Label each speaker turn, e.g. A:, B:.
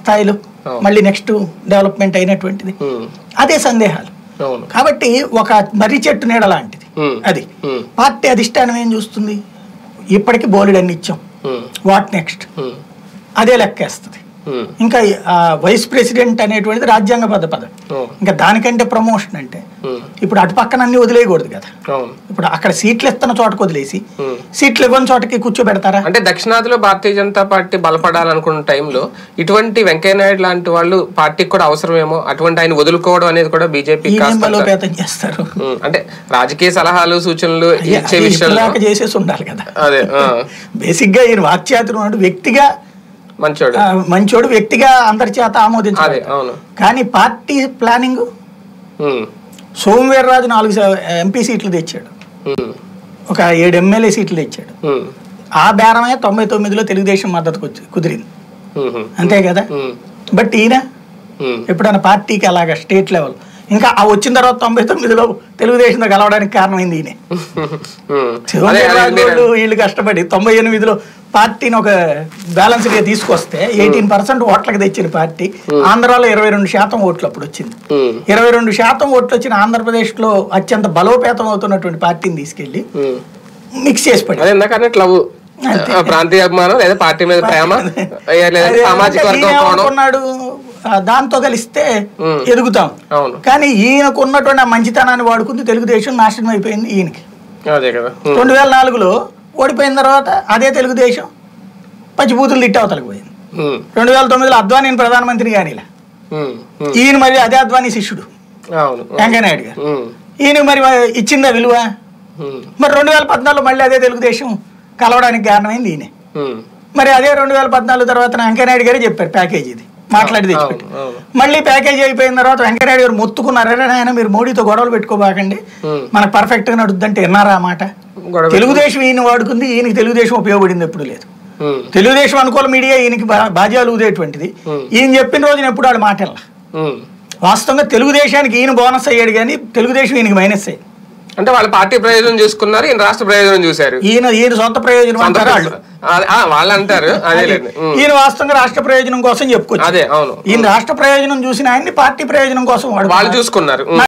A: స్థాయిలో మళ్ళీ next development అయినటువంటిది
B: ఉమ్,
A: అదే సందేహాలు
B: అవును
A: కాబట్టి ఒక మర్రి చెట్టు నీడ లాంటిది
B: ఉమ్,
A: అది
B: ఉమ్,
A: పార్టీ అధిష్టానం ఏం చూస్తుంది ఇప్పటికి బోలెడన్ని ఇచ్చాం
B: ఉమ్,
A: వాట్ నెక్స్ట్
B: ఉమ్,
A: అదే లెక్కేస్తుంది
B: ఉమ్,
A: ఇంకా ఆ వైస్ ప్రెసిడెంట్ అనేటువంటిది రాజ్యాంగబద్ధ పదవి
B: అవును
A: ఇంకా దానికంటే ప్రమోషన్ అంటే
B: ఉమ్,
A: ఇప్పుడు అటు పక్కన అన్ని వదిలేయకూడదు కదా
B: అవును
A: ఇప్పుడు అక్కడ సీట్లు ఇస్తున్న చోటకు వదిలేసి
B: ఉమ్.
A: సీట్లు ఇవ్వని చోటకి కూర్చోబెడతారా
B: అంటే దక్షిణాదిలో భారతీయ జనతా పార్టీ బలపడాలనుకున్న టైంలో ఇటువంటి వెంకయ్య నాయుడు లాంటి వాళ్ళు పార్టీకి కూడా అవసరమేమో అటువంటి ఆయన వదులుకోవడం అనేది కూడా బీజేపీ
A: ఈ
B: కాస్త
A: బలోపేతం చేస్తారు
B: అంటే రాజకీయ సలహాలు సూచనలు
A: అయ్యా,
B: ఇచ్చే
A: అది
B: విషయంలో
A: ఇప్పటిదాకా చేసేసి ఉండాలి కదా
B: అదే ఆ,
A: బేసిక్ గా ఈయన వాక్చాతుడు ఉన్నాడు వ్యక్తిగా
B: మంచోడు
A: ఆ, మంచోడు వ్యక్తిగా అందరి చేత
B: అదే
A: ఆమోదించాలి
B: అవును
A: కానీ పార్టీ ప్లానింగ్
B: ఉమ్,
A: సోమవీర్రాజు నాలుగు ఎంపీ సీట్లు తెచ్చాడు
B: ఉమ్,
A: ఒక ఏడు ఎమ్మెల్యే సీట్లు తెచ్చాడు
B: ఉమ్,
A: ఆ బేరమే తొంభై తొమ్మిదిలో తెలుగుదేశం మద్దతుకు వచ్చి కుదిరింది
B: ఉమ్,
A: అంతే కదా
B: ఉమ్,
A: బట్ ఈయన
B: ఉమ్,
A: ఎప్పుడైనా పార్టీకి అలాగా స్టేట్ లెవెల్ ఇంకా ఆ వచ్చిన తర్వాత తొంభై తొమ్మిదిలో తెలుగుదేశంతో కలవడానికి కారణమైంది ఈయనే
B: ఉమ్. అదే
A: శివరాజు
B: అదే మీరు-
A: వాళ్ళు వీళ్ళు కష్టపడి తొంభై ఎనిమిదిలో పార్టీని ఒక బ్యాలెన్స్ గా తీసుకొస్తే ఎయిటీన్ పర్సెంట్ ఓట్లకు తెచ్చిన పార్టీ ఆంధ్రాలో ఇరవై రెండు శాతం ఓట్లు అప్పుడు వచ్చింది
B: ఉమ్,
A: ఇరవై రెండు శాతం ఓట్లు వచ్చిన ఆంధ్రప్రదేశ్ లో అత్యంత బలోపేతం అవుతున్నటువంటి పార్టీని తీసుకెళ్లి
B: ఉమ్.
A: మిక్స్ చేసి పడి
B: అదే ఇందాక అన్నట్లు లవ్ ఆ, ప్రాంతీయ అభిమానం లేదా పార్టీ మీద ప్రేమ ఏ, లేదా
A: అదే
B: సామాజిక
A: అంటే
B: వర్గం
A: ఈయన
B: కోణం
A: ఏమనుకున్నాడు ఆ, దాంతో కలిస్తే
B: ఉమ్.
A: ఎదుగుతాం
B: అవును
A: కానీ ఈయనకు ఉన్నటువంటి ఆ మంచితనాన్ని వాడుకుంది తెలుగుదేశం నాశనం అయిపోయింది ఈయనకి
B: అదే కదా ఉమ్,
A: రెండు వేల నాలుగులో ఓడిపోయిన తర్వాత అదే తెలుగుదేశం పచ్చిబూతులు తిట్టి అవతలకు పోయింది
B: ఉమ్,
A: రెండు వేల తొమ్మిదిలో అద్వానీని ప్రధానమంత్రి కానీ ఇలా
B: ఉమ్, ఉమ్,
A: ఈయన మరి అదే అద్వానీ శిష్యుడు
B: అవును
A: వెంకయ్యనాయుడు గారు
B: ఉమ్,
A: ఈయన మరి ఇచ్చిందా విలువ
B: ఉమ్,
A: మరి రెండు వేల పద్నాలుగులో మళ్ళీ అదే తెలుగుదేశం కలవడానికి కారణమైంది ఈయన
B: ఉమ్,
A: మరి అదే రెండు వేల పద్నాలుగు తర్వాత వెంకయ్యనాయుడు గారే చెప్పారు ప్యాకేజ్ ఇది మాట్లాడి తెచ్చిపెట్టి
B: అవును, అవును.
A: మళ్ళీ ప్యాకేజ్ అయిపోయిన తర్వాత వెంకయ్యనాయుడు గారు మొత్తుకున్నారు "అరే నాయన మీరు మోడీతో గొడవలు పెట్టుకోబాకండి
B: ఉమ్.
A: మనకు పర్ఫెక్ట్ గా నడుద్దంటే విన్నారా ఆ మాట
B: గొడవ
A: తెలుగుదేశం ఈయన వాడుకుంది ఈయనకి తెలుగుదేశం ఉపయోగపడింది ఎప్పుడు లేదు
B: ఉమ్,
A: తెలుగుదేశం అనుకూల మీడియా ఈయనకి బా- బాధ్యాలు ఊదేటువంటిది
B: ఉమ్.
A: ఈయన చెప్పిన రోజున ఎప్పుడు వాళ్ళు మాటల్లా
B: ఉమ్.
A: వాస్తవంగా తెలుగుదేశానికి ఈయన బోనస్ అయ్యాడు కానీ తెలుగుదేశం ఈయనకి మైనస్ అయ్యింది
B: అంటే వాళ్ళ పార్టీ ప్రయోజనం చూసుకున్నారు ఈయన రాష్ట్ర ప్రయోజనం చూశారు
A: ఈయన ఈయన సొంత ప్రయోజనం
B: సొంత
A: అంటారు వాళ్ళు
B: ఆ, ఆ, వాళ్ళు అంటారు అదే లేదు ఉమ్,
A: ఈయన వాస్తవంగా రాష్ట్ర ప్రయోజనం కోసం చెప్పుకోవచ్చు
B: అదే అవును
A: ఈయన రాష్ట్ర ప్రయోజనం చూసిన ఆయన్ని పార్టీ ప్రయోజనం కోసం వాడు
B: వాళ్ళు చూసుకున్నారు ఉమ్.